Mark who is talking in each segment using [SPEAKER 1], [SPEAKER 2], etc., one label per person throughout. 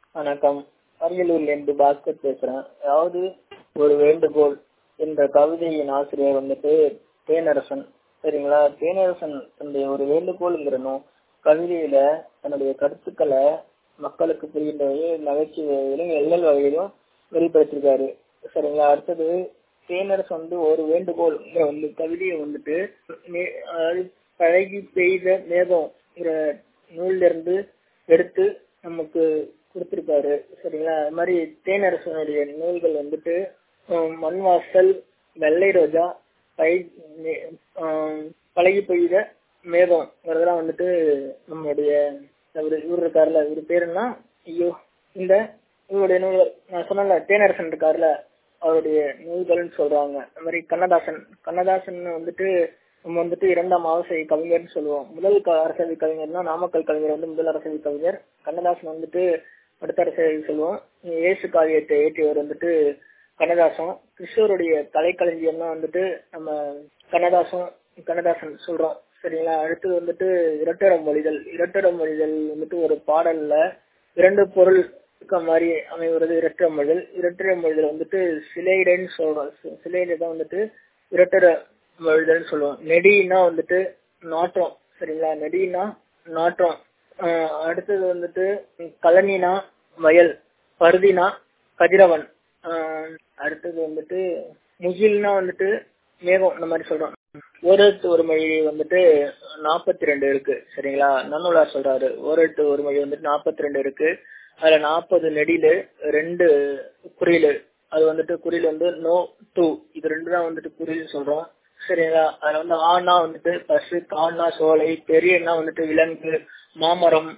[SPEAKER 1] வணக்கம் அரியலூர்ல இருந்து பாஸ்கர் பேசுறேன் அதாவது ஒரு வேண்டுகோள் என்ற கவிதையின் ஆசிரியர் வந்துட்டு தேனரசன் சரிங்களா தேனரசன் தன்னுடைய ஒரு வேண்டுகோளுங்கிற நோ கவிதையில தன்னுடைய கருத்துக்களை மக்களுக்கு புரிகின்ற வகையில் நகைச்சுவையிலும் எல்லல் வகையிலும் வெளிப்படுத்திருக்காரு சரிங்களா அடுத்தது தேனரசு வந்து ஒரு வேண்டுகோள் வந்து கவிதையை வந்துட்டு நே- அதாவது பழகி பெய்த மேகம் நூல்ல இருந்து எடுத்து நமக்கு கொடுத்திருக்காரு சரிங்களா அது மாதிரி தேனரசனுடைய நூல்கள் வந்துட்டு ஹம், மண் வாசல் வெள்ளை ரோஜா பை நே- ஆம், பழகி பெய்த மேகம் இதெல்லாம் வந்துட்டு நம்மளுடைய இவரு இவர் இருக்காருல்ல இவர் பேர் என்ன ஐயோ இந்த இவருடைய நூல்கள் நான் சொன்னல தேனரசன் இருக்காருல்ல அவருடைய நூல்கள்னு சொல்றாங்க அது மாதிரி கண்ணதாசன் கண்ணதாசன் வந்துட்டு நம்ம வந்துட்டு இரண்டாம் அவசை கவிஞர்னு சொல்லுவோம் முதல் க- அரசவை கவிஞர்னா நாமக்கல் கவிஞர் வந்து முதல் அரசவை கவிஞர் கண்ணதாசன் வந்துட்டு அடுத்த அரசவை சொல்லுவோம் இயேசு காவியத்தை ஏற்றியவர் வந்துட்டு கண்ணதாசன் கிருஷ்ணருடைய கலைக்களஞ்சியம்னா வந்துட்டு நம்ம கண்ணதாசன் கண்ணதாசன் சொல்றோம் சரிங்களா அடுத்தது வந்துட்டு இரட்டர மொழிதல் இரட்டர மொழிதல் வந்துட்டு ஒரு பாடல்ல இரண்டு பொருள் இருக்க மாதிரி அமைவது இரட்டர மொழிதல் இரட்டர மொழிதல் வந்துட்டு சிலைடன்னு சொல்றோம் சி- சிலையில தான் வந்துட்டு இரட்டர மொழிதல்னு சொல்லுவோம் நெடினா வந்துட்டு நாற்றம் சரிங்களா நெடினா நாற்றம் ஆஹ் அடுத்தது வந்துட்டு கலனினா வயல் பருதினா கதிரவன் ஆஹ் அடுத்தது வந்துட்டு முகில்னா வந்துட்டு மேகம் இந்த மாதிரி சொல்றோம் ஒரு எழுத்து ஒரு மொழி வந்துட்டு நாற்பத்தி ரெண்டு இருக்கு சரிங்களா நன்னுலார் சொல்றாரு ஒரு எழுத்து ஒரு மொழி வந்துட்டு நாற்பத்தி ரெண்டு இருக்கு அதுல நாற்பது நெடிலு ரெண்டு குறியிலு அது வந்துட்டு குறியில் வந்து நோ டூ இது ரெண்டு தான் வந்துட்டு குறியில் சொல்றோம் சரிங்களா அதுல வந்து ஆனா வந்துட்டு பசு கானா சோலை பெரியன்னா வந்துட்டு விலங்கு மாமரம்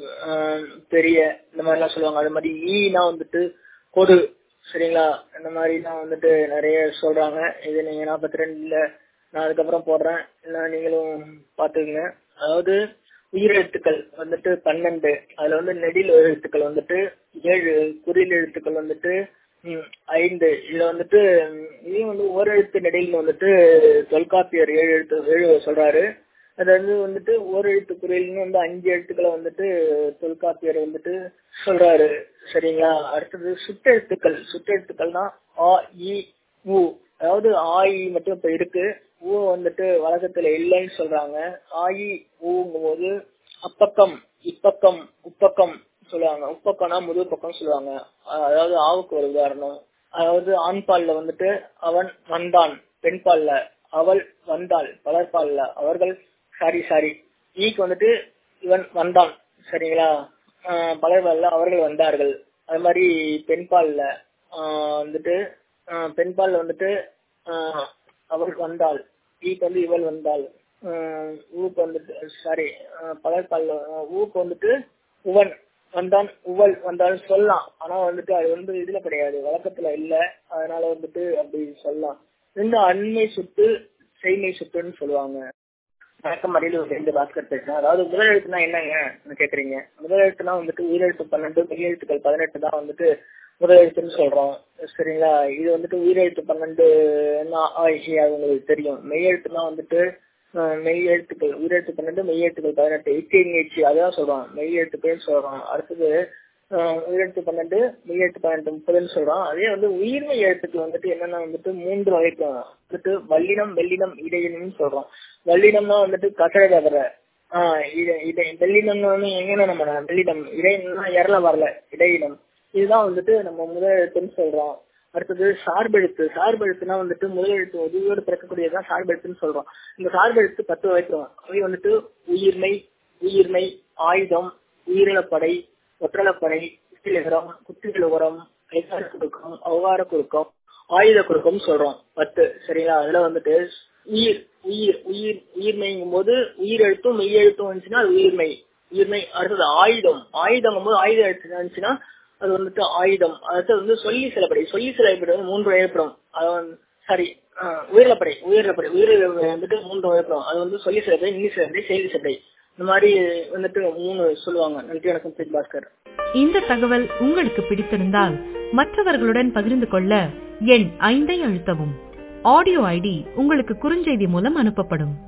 [SPEAKER 1] ஆஹ் பெரிய இந்த மாதிரி எல்லாம் சொல்லுவாங்க அது மாதிரி ஈனா வந்துட்டு கொடு சரிங்களா இந்த மாதிரிலாம் வந்துட்டு நிறைய சொல்றாங்க இது நீங்க நாற்பத்தி ரெண்டுல நான் அதுக்கப்புறம் போடுறேன் இல்லை நீங்களும் பாத்துக்கங்க அதாவது உயிரெழுத்துக்கள் வந்துட்டு பன்னெண்டு அதுல வந்து நெடில் எழுத்துக்கள் வந்துட்டு ஏழு குறில் எழுத்துக்கள் வந்துட்டு ம், ஐந்து இதுல வந்துட்டு ம், இதையும் வந்து ஒரு எழுத்து நெடில் வந்துட்டு தொல்காப்பியர் ஏழு எழுத்து ஏழு சொல்றாரு அது வந்து வந்துட்டு ஒரு எழுத்து குறியில்னு வந்து அஞ்சு எழுத்துக்களை வந்துட்டு தொல்காப்பியர் வந்துட்டு சொல்றாரு சரிங்களா அடுத்தது சுட்டெழுத்துக்கள் சுட்டெழுத்துக்கள்னா ஆ இ உ அதாவது ஆ இ மட்டும் இப்ப இருக்கு ஊ வந்துட்டு வழக்கத்துல இல்லைன்னு சொல்றாங்க ஆ இ ஊங்கும் போது அப்பக்கம் இப்பக்கம் உப்பக்கம் சொல்லுவாங்க உப்பக்கம்னா முது பக்கம் சொல்லுவாங்க அஹ் அதாவது ஆவுக்கு ஒரு உதாரணம் அதாவது ஆண் பால்ல வந்துட்டு அவன் வந்தான் பெண் பால்ல அவள் வந்தாள் பலர் பால்ல அவர்கள் சாரி சாரி ஈக்கு வந்துட்டு இவன் வந்தான் சரிங்களா ஆஹ் பலர் பால்ல அவர்கள் வந்தார்கள் அது மாதிரி பெண் பால்ல ஆஹ் வந்துட்டு ஆஹ் பெண் பால்ல வந்துட்டு ஆஹ் அவள் வந்தாள் ஈக்கு வந்து இவள் வந்தாள் ஆஹ் ஊக்கு வந்துட்டு சாரி பலர் பால்ல ஆஹ் ஊக்கு வந்துட்டு உவன் வந்தான் உவல் வந்தாலும் சொல்லலாம் ஆனா வந்துட்டு அது வந்து இதுல கிடையாது வழக்கத்துல இல்ல அதனால வந்துட்டு அப்படி சொல்லலாம் ரெண்டு அண்மை சுட்டு செய்மை சுட்டுன்னு சொல்லுவாங்க வணக்கம் அரியலூர் ரெண்டு பாஸ்கர் பேசுறேன் அதாவது முதல் எழுத்துனா என்னங்க கேக்குறீங்க முதல் எழுத்துனா வந்துட்டு உயிரெழுத்து பன்னெண்டு மெய்யெழுத்துக்கள் பதினெட்டு தான் வந்துட்டு முதல் எழுத்துன்னு சொல்றோம் சரிங்களா இது வந்துட்டு உயிரெழுத்து பன்னெண்டு அது உங்களுக்கு தெரியும் மெய்யெழுத்துனா வந்துட்டு அஹ், மெய் எழுத்துக்கள் உயிரெழுத்து பன்னெண்டு மெய் எழுத்துக்கள் பதினெட்டு இச்சை அதான் சொல்றோம் மெய் எழுத்துக்கள் சொல்றோம் அடுத்தது அஹ், உயிரெழுத்து பன்னெண்டு மெய் எழுத்து பன்னெண்டு முப்பதுன்னு சொல்றோம் அதே வந்து உயிர்மை எழுத்துக்கள் வந்துட்டு என்னன்னா வந்துட்டு மூன்று வகைக்கு வந்துட்டு வல்லினம் வெள்ளினம் இடையினம்னு சொல்றோம் வல்லினம்னா வந்துட்டு கசட கதற ஆஹ் இது இடை வெள்ளினம்னு வந்து எங்கன்னா நம்ம வெள்ளினம் இடையினம்னா இறல வரல இடையினம் இதுதான் வந்துட்டு நம்ம முதல் எழுத்துன்னு சொல்றோம் அடுத்தது சார்பெழுத்து சார்பெழுத்துனா வந்துட்டு முதல் எழுத்து உதவியோடு பிறக்கக்கூடியதுதான் சார்பெழுத்துன்னு சொல்றோம் இந்த சார்பெழுத்து பத்து வகைக்கிறோம் அவை வந்துட்டு உயிர்மை உயிர்மை ஆயுதம் உயிரிழப்படை ஒற்றலப்படை குத்திலிகரம் குத்திலுகரம் ஐகார குறுக்கம் அவ்வார குறுக்கம் ஆயுத குறுக்கம் சொல்றோம் பத்து சரிங்களா அதுல வந்துட்டு உயிர் உயிர் உயிர் உயிர்மைங்கும் போது உயிர் எழுத்தும் மெய் எழுத்தும் வந்துச்சுன்னா அது உயிர்மை உயிர்மை அடுத்தது ஆயுதம் ஆயுதங்கும் போது ஆயுத எழுத்து இருந்துச்சுன்னா அது வந்துட்டு ஆயுதம் அடுத்தது வந்து சொல்லி சிலப்படை சொல்லி சிலப்படை வந்து மூன்று வகைப்படும் அது வந்து சாரி உயிரிழப்படை உயிரிழப்படை உயிரிழப்படை வந்துட்டு மூன்று வகைப்படும் அது வந்து சொல்லி சிலப்படை இன்னி சிலப்படை செய்தி சிலப்படை இந்த மாதிரி வந்துட்டு மூணு சொல்லுவாங்க நன்றி வணக்கம் பிரித் பாஸ்கர்
[SPEAKER 2] இந்த தகவல் உங்களுக்கு பிடித்திருந்தால் மற்றவர்களுடன் பகிர்ந்து கொள்ள எண் ஐந்தை அழுத்தவும் ஆடியோ ஐடி உங்களுக்கு குறுஞ்செய்தி மூலம் அனுப்பப்படும்